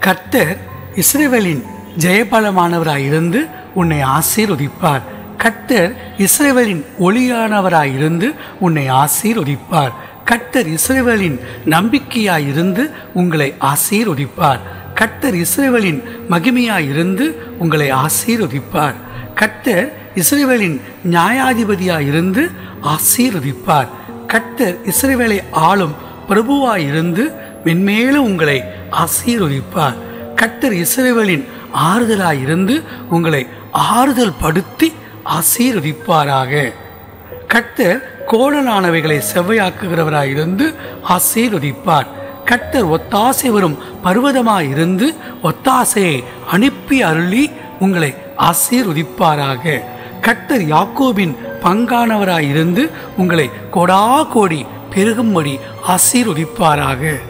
கர்த்தர் இஸ்ரேவேலின் ஜெயபலமானவராயிருந்து உன்னை ஆசீர்வதிப்பார் கர்த்தர் இஸ்ரேவேலின் ஒளியானவராயிருந்து உன்னை ஆசீர்வதிப்பார் கர்த்தர் இஸ்ரேவேலின் நம்பிக்கையாயிருந்து உங்களை ஆசீர்வதிப்பார் கர்த்தர் இஸ்ரேவேலின் மகிமையாயிருந்து உங்களை ஆசீர்வதிப்பார் கர்த்தர் இஸ்ரேவேலின் நியாயாதிபதியாயிருந்து ஆசீர்வதிப்பார் கர்த்தர் இஸ்ரேவேலை ஆளும் பிரபுவாயிருந்து மென்மேலும் உங்களை ஆசீர்வதிப்பார் கர்த்தர் இஸ்ரேவேலின் ஆறுதலாயிருந்து உங்களை ஆறுதல் படுத்தி ஆசீர்வதிப்பாராக கர்த்தர் கோணலானவைகளை செவ்வையாக்குகிறவராயிருந்து ஆசீர்வதிப்பார் கர்த்தர் ஒத்தாசை வரும் பர்வதமாயிருந்து ஒத்தாசையை அனுப்பி அருளி உங்களை ஆசீர்வதிப்பாராக கர்த்தர் யாக்கோபின் பங்கானவராயிருந்து உங்களை கொடா கோடி பெருகும்படி ஆசீர்வதிப்பாராக